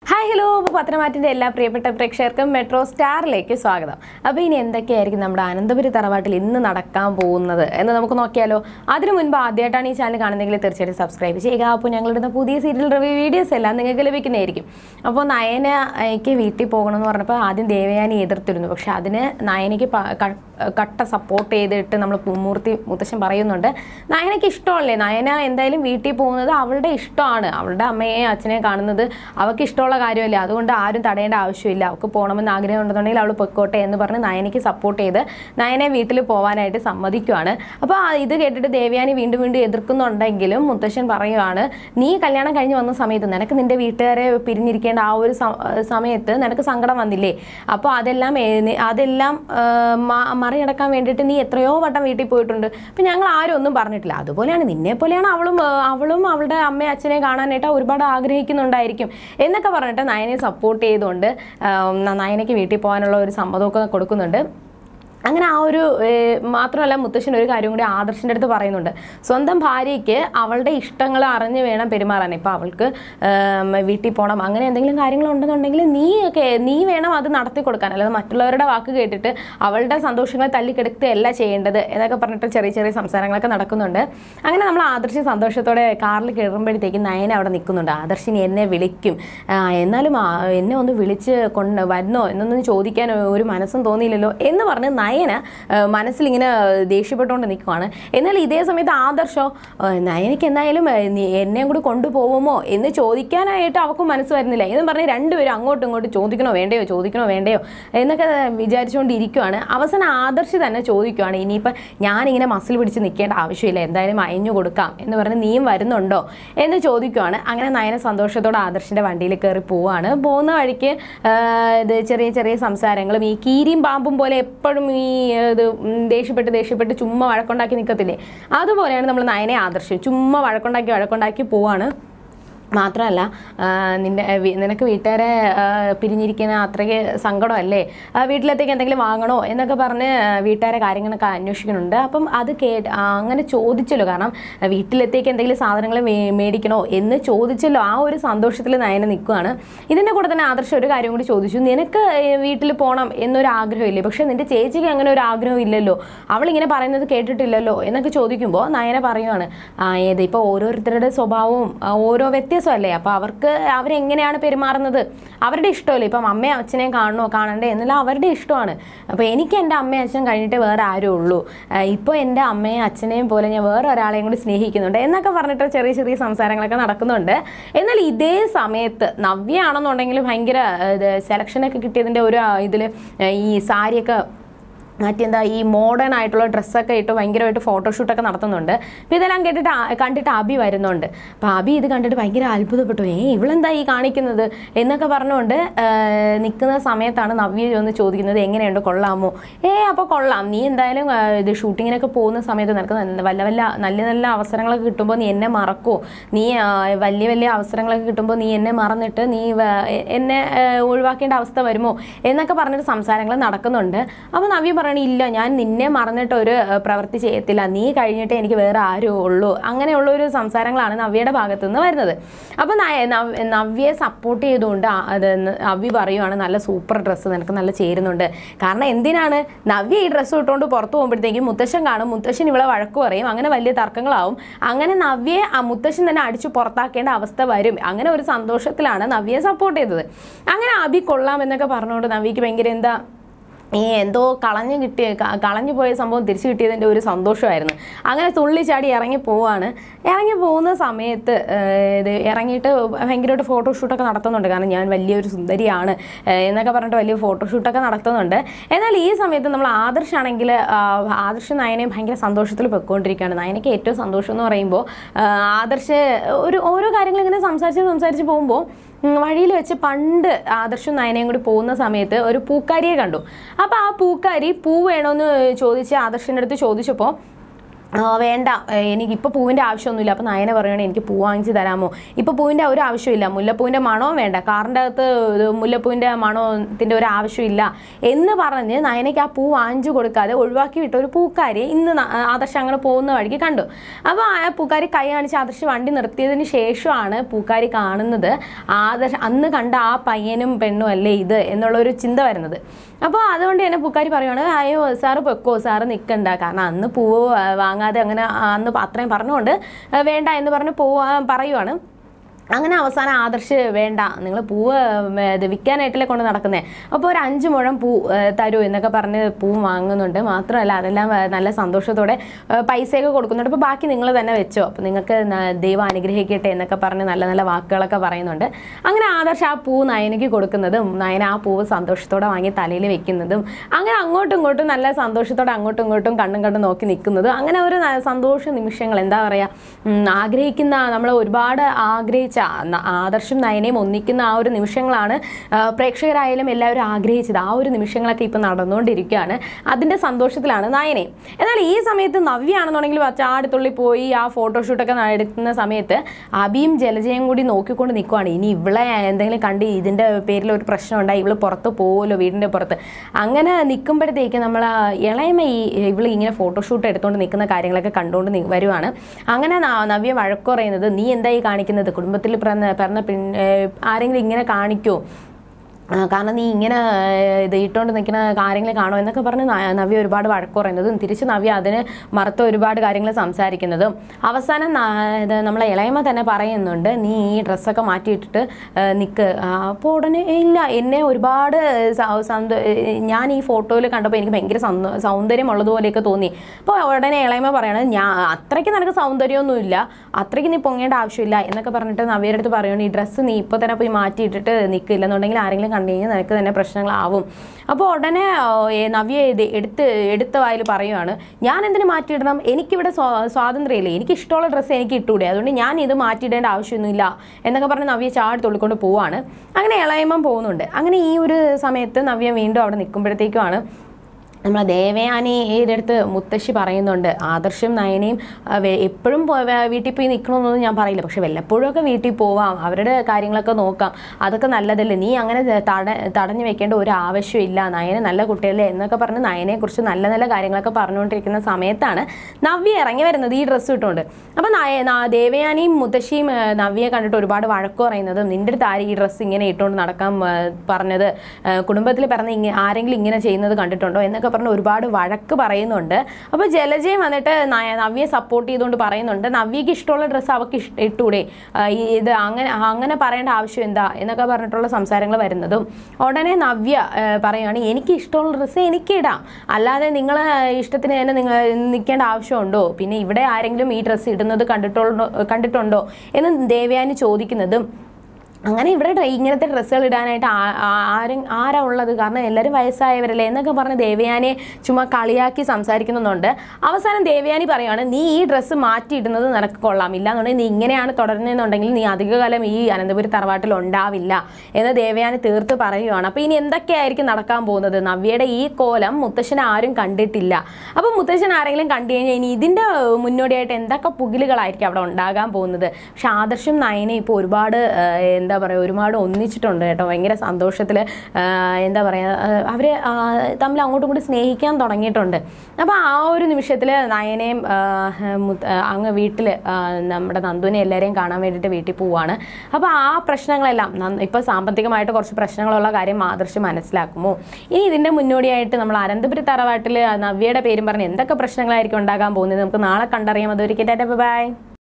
hi hello അപ്പോൾ പത്രമാറ്റിൻ്റെ എല്ലാ പ്രിയപ്പെട്ട പ്രേക്ഷകർക്കും മെട്രോ സ്റ്റാറിലേക്ക് സ്വാഗതം അപ്പോൾ ഇനി എന്തൊക്കെയായിരിക്കും നമ്മുടെ അനന്തപുരി തറവാട്ടിൽ ഇന്ന് നടക്കാൻ പോകുന്നത് എന്ന് നമുക്ക് നോക്കിയാലോ അതിനു മുൻപ് ആദ്യമായിട്ടാണ് ഈ ചാനൽ കാണുന്നതെങ്കിൽ തീർച്ചയായിട്ടും സബ്സ്ക്രൈബ് ചെയ്യുക അപ്പോൾ ഞങ്ങളിടുന്ന പുതിയ സീരിയൽ റിവ്യൂ വീഡിയോസ് എല്ലാം നിങ്ങൾക്ക് ലഭിക്കുന്നതായിരിക്കും അപ്പോൾ നയനയ്ക്ക് വീട്ടിൽ പോകണമെന്ന് പറഞ്ഞപ്പോൾ ആദ്യം ദേവയാനി എതിർത്തിരുന്നു പക്ഷെ അതിന് നയനയ്ക്ക് പ- ക- കട്ട സപ്പോർട്ട് ചെയ്തിട്ട് നമ്മൾ മൂർത്തി മുത്തശ്ശൻ പറയുന്നുണ്ട് നയനയ്ക്ക് ഇഷ്ടമല്ലേ നയന എന്തായാലും വീട്ടിൽ പോകുന്നത് അവളുടെ ഇഷ്ടമാണ് അവളുടെ അമ്മയെ അച്ഛനെ കാണുന്നത് അവൾക്ക് ഇഷ്ടമുള്ള കാര്യമല്ലേ അതുകൊണ്ട് ആരും തടയേണ്ട ആവശ്യമില്ല അവൾക്ക് പോകണമെന്ന് ആഗ്രഹം ഉണ്ടെന്നുണ്ടെങ്കിൽ അവൾ പൊയ്ക്കോട്ടെ എന്ന് പറഞ്ഞ് നയനയ്ക്ക് സപ്പോർട്ട് ചെയ്ത് നയനെ വീട്ടിൽ പോകാനായിട്ട് സമ്മതിക്കുവാണ് അപ്പോൾ ആ ഇത് കേട്ടിട്ട് ദേവയാനി വീണ്ടും വീണ്ടും എതിർക്കുന്നുണ്ടെങ്കിലും മുത്തശ്ശൻ പറയുവാണ് നീ കല്യാണം കഴിഞ്ഞ് വന്ന സമയത്ത് നിനക്ക് നിന്റെ വീട്ടുകാരെ പിരിഞ്ഞിരിക്കേണ്ട ആ ഒരു സ- സമയത്ത് നിനക്ക് സങ്കടം വന്നില്ലേ അപ്പോൾ അതെല്ലാം ഏ- നി- അതെല്ലാം ആ, മ- മറികടക്കാൻ വേണ്ടിയിട്ട് നീ എത്രയോ വട്ടം വീട്ടിൽ പോയിട്ടുണ്ട് അപ്പം ഞങ്ങൾ ആരും ഒന്നും പറഞ്ഞിട്ടില്ല അതുപോലെയാണ് നിന്നെ പോലെയാണ് അവളും ആ, അവളും അവളുടെ അമ്മയും അച്ഛനെ കാണാനായിട്ട് ഒരുപാട് ആഗ്രഹിക്കുന്നുണ്ടായിരിക്കും എന്നൊക്കെ പറഞ്ഞിട്ട് നയനെ സപ്പോർട്ട് ചെയ്തുകൊണ്ട് ആ, നയനയ്ക്ക് വീട്ടിൽ പോകാനുള്ള ഒരു സമ്മതമൊക്കെ കൊടുക്കുന്നുണ്ട് അങ്ങനെ ആ ഒരു ഏഹ്, മാത്രമല്ല മുത്തശ്ശൻ ഒരു കാര്യം കൂടി ആദർശിൻ്റെ അടുത്ത് പറയുന്നുണ്ട് സ്വന്തം ഭാര്യയ്ക്ക് അവളുടെ ഇഷ്ടങ്ങൾ അറിഞ്ഞ് വേണം പെരുമാറാൻ ഇപ്പം അവൾക്ക് ഏം, വീട്ടിൽ പോകണം അങ്ങനെ എന്തെങ്കിലും കാര്യങ്ങളുണ്ടെന്നുണ്ടെങ്കിൽ നീ ഒക്കെ നീ വേണം അത് നടത്തി കൊടുക്കാൻ അല്ലാതെ മറ്റുള്ളവരുടെ വാക്ക് കേട്ടിട്ട് അവളുടെ സന്തോഷങ്ങൾ തല്ലിക്കെടുക്കുകയല്ല ചെയ്യേണ്ടത് എന്നൊക്കെ പറഞ്ഞിട്ട് ചെറിയ ചെറിയ സംസാരങ്ങളൊക്കെ നടക്കുന്നുണ്ട് അങ്ങനെ നമ്മൾ ആദർശി സന്തോഷത്തോടെ കാറിൽ കയറുമ്പോഴത്തേക്കും നയന അവിടെ നിൽക്കുന്നുണ്ട് ആദർശിനി എന്നെ വിളിക്കും ആ, എന്നാലും ആ, എന്നെ ഒന്ന് വിളിച്ച് കൊണ്ട് വരുന്നോ എന്നൊന്നും ചോദിക്കാൻ ഒരു മനസ്സും തോന്നിയില്ലല്ലോ എന്ന് പറഞ്ഞ് നയന ആ, മനസ്സിലിങ്ങനെ ദേഷ്യപ്പെട്ടുകൊണ്ട് നിൽക്കുവാണ് എന്നാൽ ഇതേ സമയത്ത് ആദർശോ ആ, നയനയ്ക്ക് എന്തായാലും ആ, നീ എന്നെയും കൂടി കൊണ്ടുപോകുമോ എന്ന് ചോദിക്കാനായിട്ട് അവൾക്ക് മനസ്സ് വരുന്നില്ല എന്ന് പറഞ്ഞ് രണ്ടുപേരും അങ്ങോട്ടും ഇങ്ങോട്ടും ചോദിക്കണോ വേണ്ടയോ ചോദിക്കണോ വേണ്ടയോ എന്നൊക്കെ വിചാരിച്ചുകൊണ്ടിരിക്കുവാണ് അവസാനം ആദർശ് തന്നെ ചോദിക്കുവാണ് ഇനിയിപ്പോൾ ഞാനിങ്ങനെ മസിൽ പിടിച്ച് നിൽക്കേണ്ട ആവശ്യമില്ല എന്തായാലും അയഞ്ഞു കൊടുക്കാം എന്ന് പറഞ്ഞ് നീയും വരുന്നുണ്ടോ എന്ന് ചോദിക്കുവാണ് അങ്ങനെ നയന സന്തോഷത്തോടെ ആദർശിൻ്റെ വണ്ടിയിൽ കയറി പോവാണ് പോകുന്ന വഴിക്ക് ആ, ഇത് ചെറിയ ചെറിയ സംസാരങ്ങളും ഈ കീരിയും പാമ്പും പോലെ എപ്പോഴും ഈ ആ, ഇത് ഉം, ദേഷ്യപ്പെട്ട് ദേഷ്യപ്പെട്ട് ചുമ്മാ വഴക്കുണ്ടാക്കി നിൽക്കത്തില്ലേ അതുപോലെയാണ് നമ്മൾ നയനെ ആദർശം ചുമ്മാ വഴക്കുണ്ടാക്കി വഴക്കുണ്ടാക്കി പോവാണ് മാത്രമല്ല ആ, നിന്റെ വി- നിനക്ക് വീട്ടുകാരെ ആ, പിരിഞ്ഞിരിക്കുന്ന അത്രയ്ക്ക് സങ്കടമല്ലേ ആ, വീട്ടിലത്തേക്ക് എന്തെങ്കിലും വാങ്ങണോ എന്നൊക്കെ പറഞ്ഞ് ആ, വീട്ടുകാരെ കാര്യങ്ങളൊക്കെ അന്വേഷിക്കുന്നുണ്ട് അപ്പം അത് കേ ആ, അങ്ങനെ ചോദിച്ചല്ലോ കാരണം ആ, വീട്ടിലത്തേക്ക് എന്തെങ്കിലും സാധനങ്ങൾ മേ- മേടിക്കണോ എന്ന് ചോദിച്ചല്ലോ ആ ഒരു സന്തോഷത്തിൽ നയന നിൽക്കുകയാണ് ഇതിൻ്റെ കൂടെ തന്നെ ആദർശം ഒരു കാര്യം കൂടി ചോദിച്ചു നിനക്ക് ഏ, വീട്ടിൽ പോകണം എന്നൊരു ആഗ്രഹമില്ലേ പക്ഷെ നിന്റെ ചേച്ചിക്ക് അങ്ങനെ ഒരു ആഗ്രഹം ഇല്ലല്ലോ അവളിങ്ങനെ പറയുന്നത് കേട്ടിട്ടില്ലല്ലോ എന്നൊക്കെ ചോദിക്കുമ്പോൾ നയന പറയുവാണ് ആ ഏത് ഇപ്പോൾ ഓരോരുത്തരുടെ സ്വഭാവവും ആ, ഓരോ വ്യത്യാസമല്ലേ അപ്പോൾ അവർക്ക് അവരെങ്ങനെയാണ് പെരുമാറുന്നത് അവരുടെ ഇഷ്ടമല്ലേ ഇപ്പം അമ്മയും അച്ഛനെയും കാണണോ കാണണ്ടേ എന്നെല്ലാം അവരുടെ ഇഷ്ടമാണ് അപ്പോൾ എനിക്ക് എൻ്റെ അമ്മയും അച്ഛനും കഴിഞ്ഞിട്ട് വേറെ ആരും ഉള്ളൂ ഇപ്പോൾ എൻ്റെ അമ്മയും അച്ഛനെയും പോലെ ഞാൻ വേറെ ഒരാളെയും കൂടി സ്നേഹിക്കുന്നുണ്ട് എന്നൊക്കെ പറഞ്ഞിട്ട് ചെറിയ ചെറിയ സംസാരങ്ങളൊക്കെ നടക്കുന്നുണ്ട് എന്നാൽ ഇതേ സമയത്ത് നവ്യാണെന്നുണ്ടെങ്കിൽ ഭയങ്കര സെലക്ഷനൊക്കെ കിട്ടിയതിൻ്റെ ഒരു ഇതിൽ ഈ സാരിയൊക്കെ മറ്റേ എന്താ ഈ മോഡേൺ ആയിട്ടുള്ള ഡ്രസ്സൊക്കെ ഇട്ട് ഭയങ്കരമായിട്ട് ഫോട്ടോഷൂട്ടൊക്കെ നടത്തുന്നുണ്ട് അപ്പോൾ ഇതെല്ലാം കേട്ടിട്ട് ആ- കണ്ടിട്ട് അബി വരുന്നുണ്ട് അപ്പോൾ അബി ഇത് കണ്ടിട്ട് ഭയങ്കര അത്ഭുതപ്പെട്ടു ഏ ഇവളെന്താ ഈ കാണിക്കുന്നത് എന്നൊക്കെ പറഞ്ഞുകൊണ്ട് നിൽക്കുന്ന സമയത്താണ് നവ്യ ഒന്ന് ചോദിക്കുന്നത് എങ്ങനെയുണ്ട് കൊള്ളാമോ ഏ അപ്പോൾ കൊള്ളാം നീ എന്തായാലും ആ, ഇത് ഷൂട്ടിങ്ങിനൊക്കെ പോകുന്ന സമയത്ത് നിനക്ക് നല്ല വല്ല വല്ല നല്ല നല്ല അവസരങ്ങളൊക്കെ കിട്ടുമ്പോൾ നീ എന്നെ മറക്കുമോ നീ ആ, വലിയ വലിയ അവസരങ്ങളൊക്കെ കിട്ടുമ്പോൾ നീ എന്നെ മറന്നിട്ട് നീ വ- എന്നെ ആ, ഒഴിവാക്കേണ്ട അവസ്ഥ വരുമോ എന്നൊക്കെ പറഞ്ഞിട്ട് സംസാരങ്ങൾ നടക്കുന്നുണ്ട് അപ്പോൾ നവ്യ പറയണ ഇല്ല ഞാൻ നിന്നെ മറന്നിട്ട് ഒരു ആ, പ്രവൃത്തി ചെയ്യത്തില്ല നീ കഴിഞ്ഞിട്ട് എനിക്ക് വേറെ ആരും ഉള്ളൂ അങ്ങനെയുള്ള ഒരു സംസാരങ്ങളാണ് നവ്യയുടെ ഭാഗത്തു നിന്ന് വരുന്നത് അപ്പോൾ നയ- നവ്- നവ്യയെ സപ്പോർട്ട് ചെയ്തുകൊണ്ട് ആ- അത് ന- നവ്യ പറയുവാണ് നല്ല സൂപ്പർ ഡ്രസ്സ് നിനക്ക് നല്ല ചേരുന്നുണ്ട് കാരണം എന്തിനാണ് നവ്യ ഈ ഡ്രസ്സ് ഇട്ടുകൊണ്ട് പുറത്ത് പോകുമ്പോഴത്തേക്കും മുത്തശ്ശൻ കാണും മുത്തശ്ശൻ ഇവളെ വഴക്ക് പറയും അങ്ങനെ വലിയ തർക്കങ്ങളാവും അങ്ങനെ നവ്യയെ ആ മുത്തശ്ശൻ തന്നെ അടിച്ചു പുറത്താക്കേണ്ട അവസ്ഥ വരും അങ്ങനെ ഒരു സന്തോഷത്തിലാണ് നവ്യയെ സപ്പോർട്ട് ചെയ്തത് അങ്ങനെ അബി കൊള്ളാം എന്നൊക്കെ പറഞ്ഞുകൊണ്ട് നവ്യക്ക് ഭയങ്കര എന്താ ഈ എന്തോ കളഞ്ഞു കിട്ടിയ ക- കളഞ്ഞു പോയ സംഭവം തിരിച്ചു കിട്ടിയതിൻ്റെ ഒരു സന്തോഷമായിരുന്നു അങ്ങനെ തുള്ളിച്ചാടി ഇറങ്ങി പോവാണ് ഇറങ്ങി പോകുന്ന സമയത്ത് ഏഹ്, ഇത് ഇറങ്ങിയിട്ട് ഭയങ്കരമായിട്ട് ഫോട്ടോഷൂട്ടൊക്കെ നടത്തുന്നുണ്ട് കാരണം ഞാൻ വലിയൊരു സുന്ദരിയാണ് ഏഹ്, എന്നൊക്കെ പറഞ്ഞിട്ട് വലിയ ഫോട്ടോഷൂട്ടൊക്കെ നടത്തുന്നുണ്ട് എന്നാൽ ഈ സമയത്ത് നമ്മൾ ആദർശാണെങ്കിൽ ആദർശ നയനെ ഭയങ്കര സന്തോഷത്തിൽ പൊയ്ക്കൊണ്ടിരിക്കുകയാണ് നയനയ്ക്ക് ഏറ്റവും സന്തോഷം എന്ന് പറയുമ്പോൾ ആഹ്, ആദർശ് ഒരു ഓരോ കാര്യങ്ങൾ ഇങ്ങനെ സംസാരിച്ച് സംസാരിച്ച് പോകുമ്പോൾ വഴിയിൽ വെച്ച് പണ്ട് ആദർശും നയനയും കൂടി പോകുന്ന സമയത്ത് ഒരു പൂക്കാരിയെ കണ്ടു അപ്പോൾ ആ പൂക്കാരി പൂ വേണമെന്ന് ചോദിച്ച് ആദർശിൻ്റെ അടുത്ത് ചോദിച്ചപ്പോൾ ആ, വേണ്ട ഏ, എനിക്ക് ഇപ്പോൾ പൂവിൻ്റെ ആവശ്യമൊന്നുമില്ല അപ്പോൾ നയന പറയുകയാണ് എനിക്ക് പൂ വാങ്ങിച്ച് തരാമോ ഇപ്പോൾ പൂവിൻ്റെ ഒരു ആവശ്യമില്ല മുല്ലപ്പൂവിൻ്റെ മണവും വേണ്ട കാറിൻ്റെ അകത്ത് ഇത് മുല്ലപ്പൂവിൻ്റെ മണത്തിൻ്റെ ഒരു ആവശ്യമില്ല എന്ന് പറഞ്ഞ് നയനയ്ക്ക് ആ പൂ വാങ്ങിച്ചു കൊടുക്കാതെ ഒഴിവാക്കി വിട്ട ഒരു പൂക്കാരി ഇന്ന് ന- ആദർശ് അങ്ങനെ പോകുന്ന വഴിക്ക് കണ്ടു അപ്പോൾ ആ പൂക്കാരി കൈ കാണിച്ച് ആദർശ് വണ്ടി നിർത്തിയതിന് ശേഷമാണ് പൂക്കാരി കാണുന്നത് ആദർശ് അന്ന് കണ്ട ആ പയ്യനും പെണ്ണും അല്ലേ ഇത് എന്നുള്ളൊരു ചിന്ത വരുന്നത് അപ്പോൾ അതുകൊണ്ട് തന്നെ പൂക്കാരി പറയുവാണ് അയ്യോ സാറ് പൊക്കോ സാറ് നിൽക്കണ്ട കാരണം അന്ന് പൂവ് ആ, വാങ്ങാതെ അങ്ങനെ ആ, അന്ന് അത്രയും പറഞ്ഞുകൊണ്ട് ആ, വേണ്ട എന്ന് പറഞ്ഞ് പോവാ പറയുവാണ് അങ്ങനെ അവസാനം ആദർശ് വേണ്ട നിങ്ങൾ പൂവ് ഉം, ഇത് വിൽക്കാനായിട്ടല്ലേ കൊണ്ട് നടക്കുന്നത് അപ്പോൾ ഒരു അഞ്ച് മുഴം പൂ ഏ, തരൂ എന്നൊക്കെ പറഞ്ഞ് പൂ വാങ്ങുന്നുണ്ട് മാത്രമല്ല അതെല്ലാം ഏ, നല്ല സന്തോഷത്തോടെ ഏ, പൈസയൊക്കെ കൊടുക്കുന്നുണ്ട് അപ്പോൾ ബാക്കി നിങ്ങൾ തന്നെ വെച്ചോ അപ്പോൾ നിങ്ങൾക്ക് ന- ദൈവം അനുഗ്രഹിക്കട്ടെ എന്നൊക്കെ പറഞ്ഞ് നല്ല നല്ല വാക്കുകളൊക്കെ പറയുന്നുണ്ട് അങ്ങനെ ആദർശ് ആ പൂ നയനയ്ക്ക് കൊടുക്കുന്നതും നയന ആ പൂവ് സന്തോഷത്തോടെ വാങ്ങി തലയിൽ വെക്കുന്നതും അങ്ങനെ അങ്ങോട്ടും ഇങ്ങോട്ടും നല്ല സന്തോഷത്തോടെ അങ്ങോട്ടും ഇങ്ങോട്ടും കണ്ണും കണ്ടും നോക്കി നിൽക്കുന്നതും അങ്ങനെ ഒരു ന- സന്തോഷ നിമിഷങ്ങൾ എന്താ പറയുക ആഗ്രഹിക്കുന്ന നമ്മൾ ഒരുപാട് ആഗ്രഹിച്ച ന- ആദർശം നയനയും ഒന്നിക്കുന്ന ആ ഒരു നിമിഷങ്ങളാണ് ആ, പ്രേക്ഷകരായാലും എല്ലാവരും ആഗ്രഹിച്ചത് ആ ഒരു നിമിഷങ്ങളൊക്കെ ഇപ്പം നടന്നുകൊണ്ടിരിക്കുകയാണ് അതിൻ്റെ സന്തോഷത്തിലാണ് നയനയും എന്നാൽ ഈ സമയത്ത് നവ്യാണെന്നുണ്ടെങ്കിൽ ചാടിത്തുള്ളി പോയി ആ ഫോട്ടോഷൂട്ടൊക്കെ എടുക്കുന്ന സമയത്ത് അബിയും ജലജയും കൂടി നോക്കിക്കൊണ്ട് നിൽക്കുവാണ് ഇനി ഇവളെ എന്തെങ്കിലും കണ്ട് ഇതിൻ്റെ പേരിൽ ഒരു പ്രശ്നം ഉണ്ടായി ഇവള് പുറത്ത് പോകുമല്ലോ വീടിൻ്റെ പുറത്ത് അങ്ങനെ നിൽക്കുമ്പോഴത്തേക്ക് നമ്മൾ ഇളയമ ഈ ഇവള് ഇങ്ങനെ ഫോട്ടോഷൂട്ട് എടുത്തുകൊണ്ട് നിൽക്കുന്ന കാര്യങ്ങളൊക്കെ കണ്ടുകൊണ്ട് നി- വരുവാണ് അങ്ങനെ ന- നവ്യ വഴക്ക് പറയുന്നത് നീ എന്തായി കാണിക്കുന്നത് കുടുംബത്തിൽ പിറന്ന പിറന്ന പെൺ ഏഹ് ആരെങ്കിലും ഇങ്ങനെ കാണിക്കുമോ ആ, കാരണം നീ ഇങ്ങനെ ഏഹ്, ഇത് ഇട്ടുകൊണ്ട് നിൽക്കുന്ന കാര്യങ്ങൾ കാണുമോ എന്നൊക്കെ പറഞ്ഞ് ന- നവ്യ ഒരുപാട് വഴക്ക് പറയുന്നതും തിരിച്ച് നവ്യ അതിന് മറുത്ത ഒരുപാട് കാര്യങ്ങൾ സംസാരിക്കുന്നതും അവസാനം ന- ഇത് നമ്മളെ ഇളയമ തന്നെ പറയുന്നുണ്ട് നീ ഈ ഡ്രസ്സൊക്കെ മാറ്റിയിട്ടിട്ട് നിൽക്ക് അപ്പോൾ ഉടനെ ഇല്ല എന്നെ ഒരുപാട് സ- സന്ത- ഏഹ്, ഞാൻ ഈ ഫോട്ടോയിൽ കണ്ടപ്പോൾ എനിക്ക് ഭയങ്കര സൗന്ദ- സൗന്ദര്യമുള്ളതുപോലെയൊക്കെ തോന്നി അപ്പോൾ ഉടനെ ഇളയമ പറയണത് ഞാൻ അത്രയ്ക്ക് നിനക്ക് സൗന്ദര്യമൊന്നുമില്ല അത്രയ്ക്ക് നീ പൊങ്ങേണ്ട ആവശ്യമില്ല എന്നൊക്കെ പറഞ്ഞിട്ട് നവ്യയുടെ അടുത്ത് പറയുകയാണ് ഈ ഡ്രസ്സ് നീ ഇപ്പോൾ തന്നെ പോയി മാറ്റിയിട്ടിട്ട് നിൽക്കില്ലെന്നുണ്ടെങ്കിൽ ആരെങ്കിലും കണ്ടു കഴിഞ്ഞാൽ നിനക്ക് തന്നെ പ്രശ്നങ്ങളാവും അപ്പോൾ ഉടനെ ആ, ഏ, നവ്യ ഇത് എടുത്ത് എടുത്ത വായിൽ പറയുവാണ് ഞാൻ എന്തിനു മാറ്റിയിടണം എനിക്കിവിടെ സ്വാ- സ്വാതന്ത്ര്യമില്ലേ എനിക്ക് ഇഷ്ടമുള്ള ഡ്രസ്സ് എനിക്ക് ഇട്ടൂടെ അതുകൊണ്ട് ഞാൻ ഇത് മാറ്റിയിടേണ്ട ആവശ്യമൊന്നുമില്ല എന്നൊക്കെ പറഞ്ഞ് നവ്യ ചാടി തുള്ളിക്കൊണ്ട് പോവാണ് അങ്ങനെ ഇളയമ്മ പോകുന്നുണ്ട് അങ്ങനെ ഈ ഒരു സമയത്ത് നവ്യ വീണ്ടും അവിടെ നിൽക്കുമ്പോഴത്തേക്കുമാണ് നമ്മളെ ദേവയാനിയുടെ അടുത്ത് മുത്തശ്ശി പറയുന്നുണ്ട് ആദർശം നയനയും ആ, വെ- എപ്പോഴും പോ- വേ- വീട്ടിൽ പോയി നിൽക്കണമെന്നൊന്നും ഞാൻ പറയില്ല പക്ഷെ വല്ലപ്പോഴും ഒക്കെ വീട്ടിൽ പോവാം അവരുടെ കാര്യങ്ങളൊക്കെ നോക്കാം അതൊക്കെ നല്ലതല്ലേ നീ അങ്ങനെ തട തടഞ്ഞു വെക്കേണ്ട ഒരു ആവശ്യമില്ല നയന നല്ല കുട്ടിയല്ലേ എന്നൊക്കെ പറഞ്ഞ് നയനെക്കുറിച്ച് നല്ല നല്ല കാര്യങ്ങളൊക്കെ പറഞ്ഞുകൊണ്ടിരിക്കുന്ന സമയത്താണ് നവ്യ ഇറങ്ങി വരുന്നത് ഈ ഡ്രസ്സ് ഇട്ടുകൊണ്ട് അപ്പം നയ ന- ദേവയാനിയും മുത്തശ്ശിയും ആ, നവ്യയെ കണ്ടിട്ട് ഒരുപാട് വഴക്ക് പറയുന്നത് നിന്റെ അടുത്ത് ആര് ഈ ഡ്രസ്സ് ഇങ്ങനെ ഇട്ടുകൊണ്ട് നടക്കാൻ ആ, പറഞ്ഞത് ആ, കുടുംബത്തിൽ പറഞ്ഞ ഇങ്ങനെ ആരെങ്കിലും ഇങ്ങനെ ചെയ്യുന്നത് കണ്ടിട്ടുണ്ടോ എന്നൊക്കെ പറഞ്ഞ് ഒരുപാട് വഴക്ക് പറയുന്നുണ്ട് അപ്പോൾ ജലജയും വന്നിട്ട് നയ- നവ്യയെ സപ്പോർട്ട് ചെയ്തുകൊണ്ട് പറയുന്നുണ്ട് നവ്യക്ക് ഇഷ്ടമുള്ള ഡ്രസ്സ് അവൾക്ക് ഇഷ്ട ഇട്ടൂടെ ആ, ഈ ഇത് അങ്ങനെ അങ്ങനെ പറയേണ്ട ആവശ്യം എന്താ എന്നൊക്കെ പറഞ്ഞിട്ടുള്ള സംസാരങ്ങൾ വരുന്നതും ഉടനെ നവ്യ ആ, പറയുകയാണ് എനിക്ക് ഇഷ്ടമുള്ള ഡ്രസ്സ് എനിക്ക് ഇടാം അല്ലാതെ നിങ്ങളെ ഇഷ്ടത്തിന് തന്നെ നിങ്ങൾ നിൽക്കേണ്ട ആവശ്യമുണ്ടോ പിന്നെ ഇവിടെ ആരെങ്കിലും ഈ ഡ്രസ്സ് ഇടുന്നത് കണ്ടിട്ടുണ്ടോ കണ്ടിട്ടുണ്ടോ എന്ന് ദേവയാനി ചോദിക്കുന്നതും അങ്ങനെ ഇവിടെ ഡ്ര- ഇങ്ങനത്തെ ഡ്രസ്സുകൾ ഇടാനായിട്ട് ആ- ആ- ആരും ആരാ ഉള്ളത് കാരണം എല്ലാവരും വയസ്സായവരല്ലേ എന്നൊക്കെ പറഞ്ഞ് ദേവയാനിയെ ചുമ്മാ കളിയാക്കി സംസാരിക്കുന്നുണ്ട് അവസാനം ദേവയാനി പറയുകയാണ് നീ ഈ ഡ്രസ്സ് മാറ്റിയിടുന്നത് നിനക്ക് കൊള്ളാം ഇല്ലാന്നുണ്ടെങ്കിൽ നീ ഇങ്ങനെയാണ് തുടരുന്നതെന്നുണ്ടെങ്കിൽ നീ അധികകാലം ഈ അനന്തപുരി തറവാട്ടിൽ ഉണ്ടാവില്ല എന്ന് ദേവയാനി തീർത്ത് പറയുകയാണ് അപ്പോൾ ഇനി എന്തൊക്കെയായിരിക്കും നടക്കാൻ പോകുന്നത് നവ്യയുടെ ഈ കോലം മുത്തശ്ശൻ ആരും കണ്ടിട്ടില്ല അപ്പോൾ മുത്തശ്ശൻ ആരെങ്കിലും കണ്ടു കഴിഞ്ഞാൽ ഇനി ഇതിൻ്റെ മുന്നോടിയായിട്ട് എന്തൊക്കെ പുകിലുകളായിരിക്കും അവിടെ ഉണ്ടാകാൻ പോകുന്നത് പക്ഷെ ആദർശം നയനെ ഇപ്പോൾ ഒരുപാട് ആ, എന്താ പറയുക ഒരുപാട് ഒന്നിച്ചിട്ടുണ്ട് കേട്ടോ ഭയങ്കര സന്തോഷത്തിൽ എന്താ പറയുക അവർ തമ്മിൽ അങ്ങോട്ടും കൂടി സ്നേഹിക്കാൻ തുടങ്ങിയിട്ടുണ്ട് അപ്പോൾ ആ ഒരു നിമിഷത്തിൽ നയനെയും ആ, മുത്ത- ആ, അങ്ങ് വീട്ടിൽ നമ്മുടെ നന്ദുവിനെ എല്ലാവരെയും കാണാൻ വേണ്ടിയിട്ട് വീട്ടിൽ പോവാണ് അപ്പോൾ ആ പ്രശ്നങ്ങളെല്ലാം നന്ന- ഇപ്പോൾ സാമ്പത്തികമായിട്ട് കുറച്ച് പ്രശ്നങ്ങളുള്ള കാര്യം ആദർശം മനസ്സിലാക്കുമോ ഇനി ഇതിൻ്റെ മുന്നോടിയായിട്ട് നമ്മൾ അനന്തപുരി തറവാട്ടിൽ നവ്യയുടെ പേരും പറഞ്ഞ് എന്തൊക്കെ പ്രശ്നങ്ങളായിരിക്കും ഉണ്ടാകാൻ പോകുന്നത് നമുക്ക് നാളെ കണ്ടറിയാം അതൊരിക്കലും ബൈ